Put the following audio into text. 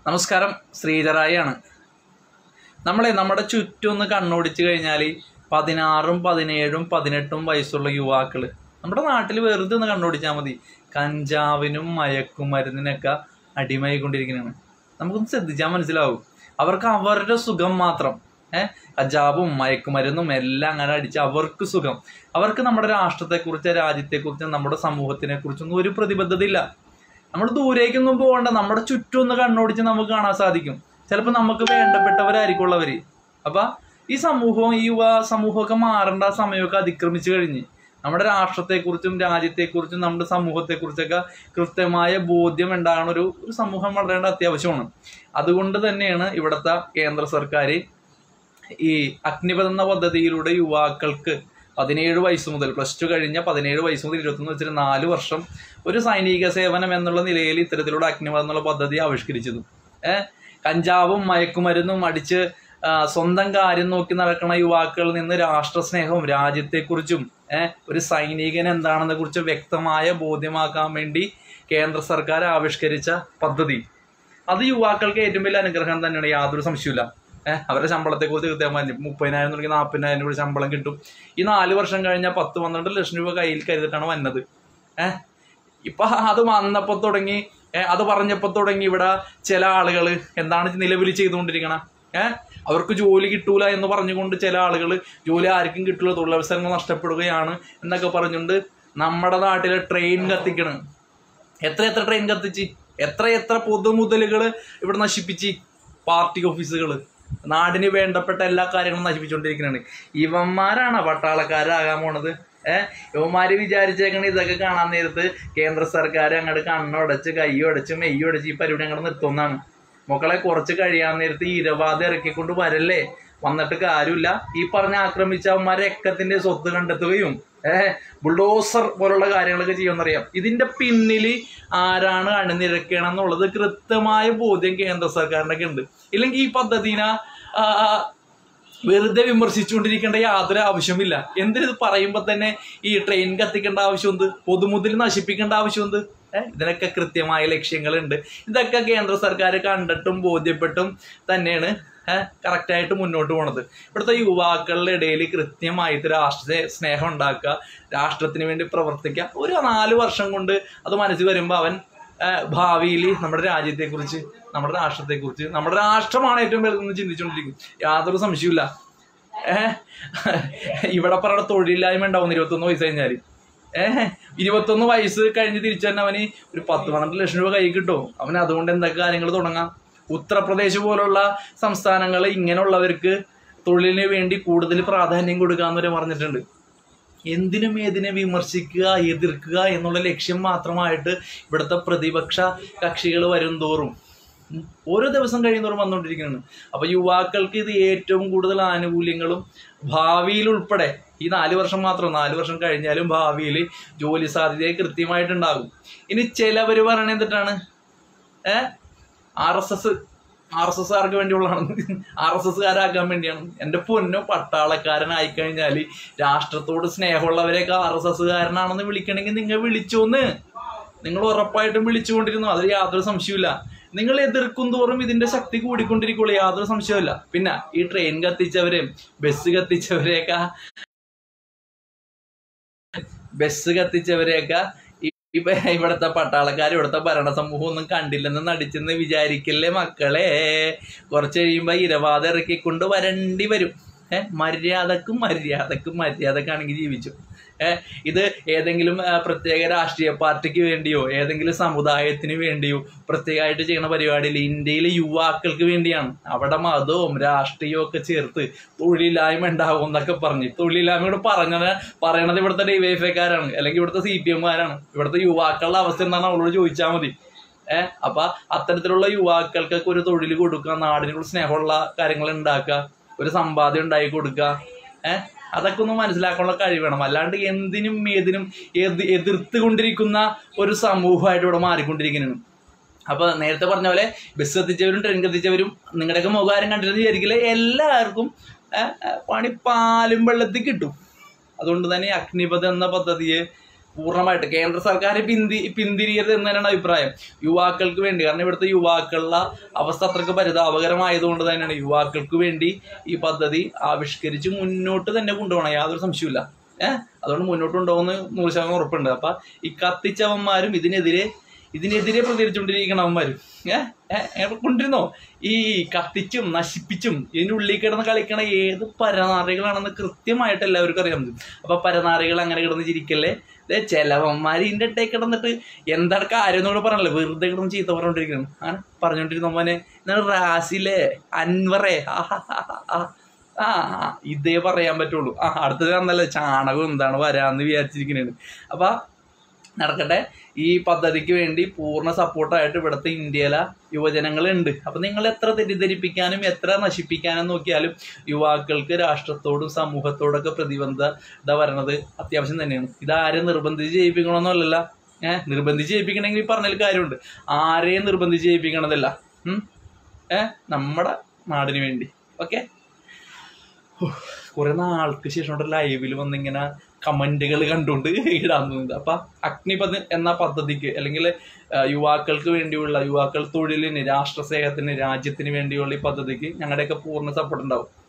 നമസ്കാരം ശ്രീധറായാണ് നമ്മളെ നമ്മുടെ ചുറ്റും ഒന്ന് കണ്ണോടിച്ച് കഴിഞ്ഞാൽ പതിനാറും പതിനേഴും പതിനെട്ടും വയസ്സുള്ള യുവാക്കൾ നമ്മുടെ നാട്ടിൽ വെറുതെ ഒന്ന് കണ്ണോടിച്ചാൽ മതി കഞ്ചാവിനും മയക്കുമരുന്നിനൊക്കെ അടിമയായിക്കൊണ്ടിരിക്കുന്നതാണ് നമുക്കൊന്ന് ശ്രദ്ധിച്ചാൽ മനസ്സിലാവും അവർക്ക് അവരുടെ സുഖം മാത്രം ഏഹ് കഞ്ചാവും മയക്കുമരുന്നും എല്ലാം അങ്ങനെ അടിച്ച് അവർക്ക് സുഖം അവർക്ക് നമ്മുടെ രാഷ്ട്രത്തെക്കുറിച്ച് രാജ്യത്തെക്കുറിച്ച് നമ്മുടെ സമൂഹത്തിനെ കുറിച്ചൊന്നും ഒരു പ്രതിബദ്ധത ഇല്ല നമ്മൾ ദൂരേക്കൊന്നും പോകണ്ട നമ്മുടെ ചുറ്റും ഒന്ന് കണ്ണോടിച്ച് നമുക്ക് കാണാൻ സാധിക്കും ചിലപ്പോൾ നമുക്ക് വേണ്ടപ്പെട്ടവരായിരിക്കും ഉള്ളവര് അപ്പൊ ഈ സമൂഹവും ഈ യുവ സമൂഹമൊക്കെ മാറേണ്ട സമയമൊക്കെ അതിക്രമിച്ചു കഴിഞ്ഞ് നമ്മുടെ രാഷ്ട്രത്തെക്കുറിച്ചും രാജ്യത്തെക്കുറിച്ചും നമ്മുടെ സമൂഹത്തെക്കുറിച്ചൊക്കെ കൃത്യമായ ബോധ്യം ഉണ്ടാകുന്ന ഒരു ഒരു സമൂഹം വളരേണ്ട അത്യാവശ്യമാണ് അതുകൊണ്ട് തന്നെയാണ് ഇവിടുത്തെ കേന്ദ്ര സർക്കാർ ഈ അഗ്നിപഥ എന്ന പദ്ധതിയിലൂടെ യുവാക്കൾക്ക് പതിനേഴ് വയസ്സ് മുതൽ പ്ലസ് ടു കഴിഞ്ഞ പതിനേഴ് വയസ്സ് മുതൽ ഇരുപത്തൊന്ന് വെച്ചിട്ട് നാല് വർഷം ഒരു സൈനിക സേവനം എന്നുള്ള നിലയിൽ ഇത്തരത്തിലുള്ള അഗ്നിപഥ എന്നുള്ള പദ്ധതി ആവിഷ്കരിച്ചത് ഏഹ് കഞ്ചാവും മയക്കുമരുന്നും അടിച്ച് ആ, സ്വന്തം കാര്യം നോക്കി നടക്കുന്ന യുവാക്കളിൽ നിന്ന് രാഷ്ട്രസ്നേഹവും രാജ്യത്തെക്കുറിച്ചും ഏഹ് ഒരു സൈനികൻ എന്താണെന്നെ കുറിച്ച് വ്യക്തമായ ബോധ്യമാക്കാൻ വേണ്ടി കേന്ദ്ര സർക്കാർ ആവിഷ്കരിച്ച പദ്ധതി അത് യുവാക്കൾക്ക് ഏറ്റവും വലിയ അനുഗ്രഹം തന്നെയാണ് യാതൊരു സംശയമില്ല ഏഹ് അവരുടെ ശമ്പളത്തെ കുറിച്ച് കൃത്യമായി മുപ്പതിനായിരം തുടങ്ങി നാൽപ്പതിനായിരം രൂപ ശമ്പളം കിട്ടും ഈ നാല് വർഷം കഴിഞ്ഞാൽ പത്ത് പന്ത്രണ്ട് ലക്ഷം രൂപ കയ്യിൽ കരുതിട്ടാണ് വന്നത് ഏഹ് ഇപ്പൊ അത് വന്നപ്പോ തുടങ്ങി ഏഹ് അത് പറഞ്ഞപ്പോ തുടങ്ങി ഇവിടെ ചില ആളുകൾ എന്താണ് നിലവിൽ ചെയ്തുകൊണ്ടിരിക്കണ ഏഹ് അവർക്ക് ജോലി കിട്ടൂല എന്ന് പറഞ്ഞുകൊണ്ട് ചില ആളുകൾ ജോലി ആർക്കും കിട്ടൂല തൊഴിലവസരങ്ങൾ നഷ്ടപ്പെടുകയാണ് എന്നൊക്കെ പറഞ്ഞുകൊണ്ട് നമ്മുടെ നാട്ടിലെ ട്രെയിൻ കത്തിക്കണം എത്ര എത്ര ട്രെയിൻ കത്തിച്ച് എത്ര എത്ര പൊതുമുതലുകൾ ഇവിടെ നശിപ്പിച്ച് പാർട്ടി ഓഫീസുകൾ നാടിന് വേണ്ടപ്പെട്ട എല്ലാ കാര്യങ്ങളും നശിപ്പിച്ചുകൊണ്ടിരിക്കുന്നതാണ് ഇവന്മാരാണ് പട്ടാളക്കാരാകാൻ പോണത് ഏഹ് ഇവന്മാര് വിചാരിച്ചേക്കണ ഇതൊക്കെ കാണാൻ നേരത്ത് കേന്ദ്ര സർക്കാർ അങ്ങോട്ട് കണ്ണുടച്ച് കൈയുടച്ച് മെയ്യുടച്ച് ഈ പരിപാടി അങ്ങോട്ട് നിർത്തുന്നതാണ് മക്കളെ കുറച്ച് കഴിയാൻ നേരത്ത് ഈ ഇരവാദം ഇറക്കിക്കൊണ്ട് വരല്ലേ വന്നിട്ട് കാര്യമില്ല ഈ പറഞ്ഞ ആക്രമിച്ച അവന്മാരെ എക്കത്തിന്റെ സ്വത്ത് കണ്ടെത്തുകയും ഏഹ് ബുൾഡോസർ പോലുള്ള കാര്യങ്ങളൊക്കെ ചെയ്യുമെന്നറിയാം ഇതിന്റെ പിന്നിൽ ആരാണ് അണിനിരക്കണം എന്നുള്ളത് കൃത്യമായ ബോധ്യം കേന്ദ്ര സർക്കാരിനൊക്കെ ഉണ്ട് ഇല്ലെങ്കിൽ ഈ പദ്ധതിനെ ആ, ആ, വെറുതെ വിമർശിച്ചുകൊണ്ടിരിക്കേണ്ട യാതൊരു ആവശ്യമില്ല എന്തിനിത് പറയുമ്പോൾ തന്നെ ഈ ട്രെയിൻ കത്തിക്കേണ്ട ആവശ്യമുണ്ട് പൊതുമുതൽ നശിപ്പിക്കേണ്ട ആവശ്യമുണ്ട് ഏഹ് ഇതിനൊക്കെ കൃത്യമായ ലക്ഷ്യങ്ങളുണ്ട് ഇതൊക്കെ കേന്ദ്ര സർക്കാർ കണ്ടിട്ടും ബോധ്യപ്പെട്ടും തന്നെയാണ് ഏഹ് കറക്റ്റായിട്ട് മുന്നോട്ട് പോണത് ഇവിടുത്തെ യുവാക്കളുടെ ഇടയിൽ കൃത്യമായിട്ട് രാഷ്ട്ര സ്നേഹം ഉണ്ടാക്കുക രാഷ്ട്രത്തിന് വേണ്ടി പ്രവർത്തിക്കുക ഒരു നാല് വർഷം കൊണ്ട് അത് മനസ്സിൽ വരുമ്പോൾ അവൻ ഭാവിയിൽ നമ്മുടെ രാജ്യത്തെക്കുറിച്ച് നമ്മുടെ രാഷ്ട്രത്തെക്കുറിച്ച് നമ്മുടെ രാഷ്ട്രമാണ് ഏറ്റവും വലുതെന്ന് ചിന്തിച്ചുകൊണ്ടിരിക്കും യാതൊരു സംശയമില്ല ഏഹ് ഇവിടെ പറയുന്ന തൊഴിലില്ലായ്മ ഉണ്ടാവും ഇരുപത്തൊന്ന് വയസ്സ് കഴിഞ്ഞാൽ ഏഹ് ഇരുപത്തൊന്ന് വയസ്സ് കഴിഞ്ഞ് തിരിച്ചു തന്നെ അവന് ഒരു പത്ത് പന്ത്രണ്ട് ലക്ഷം രൂപ കൈ കിട്ടും അവന് അതുകൊണ്ട് എന്തൊക്കെ കാര്യങ്ങൾ തുടങ്ങാം ഉത്തർപ്രദേശ് പോലുള്ള സംസ്ഥാനങ്ങൾ ഇങ്ങനെയുള്ളവർക്ക് തൊഴിലിന് വേണ്ടി കൂടുതൽ പ്രാധാന്യം കൊടുക്കാന്ന് പറഞ്ഞിട്ടുണ്ട് എന്തിനും ഏതിനെ വിമർശിക്കുക എതിർക്കുക എന്നുള്ള ലക്ഷ്യം മാത്രമായിട്ട് ഇവിടുത്തെ പ്രതിപക്ഷ കക്ഷികൾ വരും തോറും ഉം, ഓരോ ദിവസം കഴിയുന്നതോറും വന്നുകൊണ്ടിരിക്കുകയാണ് അപ്പൊ യുവാക്കൾക്ക് ഇത് ഏറ്റവും കൂടുതൽ ആനുകൂല്യങ്ങളും ഭാവിയിൽ ഉൾപ്പെടെ ഈ നാല് വർഷം മാത്രം നാല് വർഷം കഴിഞ്ഞാലും ഭാവിയിൽ ജോലി സാധ്യത കൃത്യമായിട്ടുണ്ടാകും ഇനി ചിലവര് പറയണത് എന്തിട്ടാണ് A R S S R S S ആർക്ക് വേണ്ടിയുള്ളതാണ് ആർ എസ് എസ്കാരാക്കാൻ വേണ്ടിയാണ് എൻ്റെ പൊന്നോ പട്ടാളക്കാരനായി കഴിഞ്ഞാൽ രാഷ്ട്രത്തോട് സ്നേഹമുള്ളവരെയൊക്കെ ആർ എസ് എസ്കാരനാണെന്ന് വിളിക്കണമെങ്കിൽ നിങ്ങൾ വിളിച്ചോന്ന് നിങ്ങൾ ഉറപ്പായിട്ടും വിളിച്ചുകൊണ്ടിരുന്നു അതിൽ യാതൊരു സംശയമില്ല നിങ്ങൾ എതിർക്കും തോറും ഇതിന്റെ ശക്തി കൂടിക്കൊണ്ടിരിക്കുള്ളൂ യാതൊരു സംശയമില്ല പിന്നെ ഈ ട്രെയിൻ കത്തിച്ചവരെയും ബസ് കത്തിച്ചവരെയൊക്കെ ബസ് കത്തിച്ചവരെയൊക്കെ ഇ- ഇപ്പൊ ഇവിടുത്തെ പട്ടാളക്കാർ ഇവിടുത്തെ ഭരണ സമൂഹം ഒന്നും കണ്ടില്ലെന്ന് നടിച്ചെന്ന് വിചാരിക്കില്ലേ മക്കളെ കുറച്ച് കഴിയുമ്പോ ഇരവാദം ഇറക്കിക്കൊണ്ട് വരണ്ടി വരും ഏഹ് മര്യാദക്കും മര്യാദക്കും മര്യാദക്കാണെങ്കിൽ ജീവിച്ചു ഏഹ് ഇത് ഏതെങ്കിലും ആ, പ്രത്യേക രാഷ്ട്രീയ പാർട്ടിക്ക് വേണ്ടിയോ ഏതെങ്കിലും സമുദായത്തിന് വേണ്ടിയോ പ്രത്യേകമായിട്ട് ചെയ്യുന്ന പരിപാടിയിൽ ഇന്ത്യയിലെ യുവാക്കൾക്ക് വേണ്ടിയാണ് അവിടെ മതവും രാഷ്ട്രീയവും ഒക്കെ ചേർത്ത് തൊഴിലില്ലായ്മ ഉണ്ടാവും എന്നൊക്കെ പറഞ്ഞ് തൊഴിലില്ലായ്മയോട് പറഞ്ഞത് പറയണത് ഇവിടുത്തെ ഡിവൈഎഫ്ഐക്കാരാണ് അല്ലെങ്കിൽ ഇവിടുത്തെ സി പി എംകാരാണ് ഇവിടുത്തെ യുവാക്കളുടെ അവസ്ഥ എന്താണ് അവളോട് ചോദിച്ചാൽ മതി ഏഹ് അപ്പൊ അത്തരത്തിലുള്ള യുവാക്കൾക്കൊക്കെ ഒരു തൊഴിൽ കൊടുക്കുക നാടിനോട് സ്നേഹമുള്ള കാര്യങ്ങൾ ഉണ്ടാക്കുക ഒരു സമ്പാദ്യം ഉണ്ടാക്കി കൊടുക്കുക ഏഹ് അതൊക്കെ ഒന്ന് മനസ്സിലാക്കാനുള്ള കഴിവ് വേണം അല്ലാണ്ട് എന്തിനും ഏതിനും എതി എതിർത്ത് കൊണ്ടിരിക്കുന്ന ഒരു സമൂഹമായിട്ട് ഇവിടെ മാറിക്കൊണ്ടിരിക്കുന്നതാണ് അപ്പൊ നേരത്തെ പറഞ്ഞ പോലെ ബസ് കത്തിച്ചവരും ട്രെയിൻ കത്തിച്ചവരും നിങ്ങളുടെയൊക്കെ മുഖാരം കണ്ടിട്ട് വിചാരിക്കില്ല എല്ലാവർക്കും ഏഹ്, ഏഹ്, പണി പാലും വെള്ളത്തിൽ കിട്ടും അതുകൊണ്ട് തന്നെ അഗ്നിപഥ എന്ന പദ്ധതിയെ പൂർണ്ണമായിട്ട് കേന്ദ്ര സർക്കാർ പിന്തി പിന്തിരിയരുത് എന്ന് തന്നെയാണ് അഭിപ്രായം യുവാക്കൾക്ക് വേണ്ടി കാരണം ഇവിടുത്തെ യുവാക്കളുടെ അവസ്ഥ അത്രയ്ക്ക് പരിതാപകരമായതുകൊണ്ട് തന്നെയാണ് യുവാക്കൾക്ക് വേണ്ടി ഈ പദ്ധതി ആവിഷ്കരിച്ച് മുന്നോട്ട് തന്നെ കൊണ്ടുപോകണം യാതൊരു സംശയമില്ല ഏഹ് അതുകൊണ്ട് മുന്നോട്ട് കൊണ്ടുപോകുന്ന നൂറ് ശതമാനം ഉറപ്പുണ്ട് അപ്പൊ ഈ കത്തിച്ചവന്മാരും ഇതിനെതിരെ ഇതിനെതിരെ പ്രതികരിച്ചുകൊണ്ടിരിക്കണവന്മാരും ഏഹ് ഏഹ് കൊണ്ടിരുന്നോ ഈ കത്തിച്ചും നശിപ്പിച്ചും ഇതിൻ്റെ ഉള്ളിൽ കിടന്ന് കളിക്കണ ഏത് പരനാറികളാണെന്ന് കൃത്യമായിട്ട് എല്ലാവർക്കും അറിയാൻ പറ്റും അപ്പൊ പരനാറികൾ അങ്ങനെ കിടന്ന് ചിരിക്കല്ലേ ദേ ചിലവന്മാർ ഇതിൻ്റെ ഇട്ടേ കിടന്നിട്ട് എന്താണ് കാര്യം എന്നോട് പറഞ്ഞല്ലേ വെറുതെ കിടന്ന് ചീത്ത പറഞ്ഞോണ്ടിരിക്കണം ആണ് പറഞ്ഞോണ്ടിരുന്നവനെ എന്താണ് റാസിലെ അൻവറേ ആ, ആ, ആ, ആ, ആ ആ, ഇതേ പറയാൻ പറ്റുള്ളൂ ആ അടുത്തത് വന്നല്ലേ ചാണകം എന്താണ് വരാന്ന് വിചാരിച്ചിരിക്കുന്നത് അപ്പൊ നടക്കട്ടെ ഈ പദ്ധതിക്ക് വേണ്ടി പൂർണ്ണ സപ്പോർട്ടായിട്ട് ഇവിടുത്തെ ഇന്ത്യയിലെ യുവജനങ്ങളുണ്ട് അപ്പൊ നിങ്ങൾ എത്ര തെറ്റിദ്ധരിപ്പിക്കാനും എത്ര നശിപ്പിക്കാനും നോക്കിയാലും യുവാക്കൾക്ക് രാഷ്ട്രത്തോടും സമൂഹത്തോടൊക്കെ പ്രതിബദ്ധത വരണത് അത്യാവശ്യം തന്നെയാണ് ഇതാരും നിർബന്ധിച്ച് ചെയ്യിപ്പിക്കണമെന്നല്ല ഏഹ് നിർബന്ധിച്ച് ചെയ്യിപ്പിക്കണമെങ്കിൽ ഈ പറഞ്ഞതിൽ കാര്യമുണ്ട് ആരെയും നിർബന്ധിച്ച് ചെയ്യിപ്പിക്കണതല്ല ഉം ഏഹ് നമ്മുടെ നാടിന് വേണ്ടി ഓക്കെ കുറെ നാൾക്ക് ശേഷം ഇവിടെ ലൈവിൽ വന്നിങ്ങനെ കമന്റുകൾ കണ്ടുകൊണ്ട് ഇടാൻ തോന്നുന്നത് അപ്പൊ അഗ്നിപഥ് എന്ന പദ്ധതിക്ക് അല്ലെങ്കിൽ യുവാക്കൾക്ക് വേണ്ടിയുള്ള യുവാക്കൾ തൊഴിലിന് രാഷ്ട്രസ്നേഹത്തിന് രാജ്യത്തിന് വേണ്ടിയുള്ള ഈ പദ്ധതിക്ക് ഞങ്ങളുടെയൊക്കെ പൂർണ്ണ സപ്പോർട്ട് ഉണ്ടാവും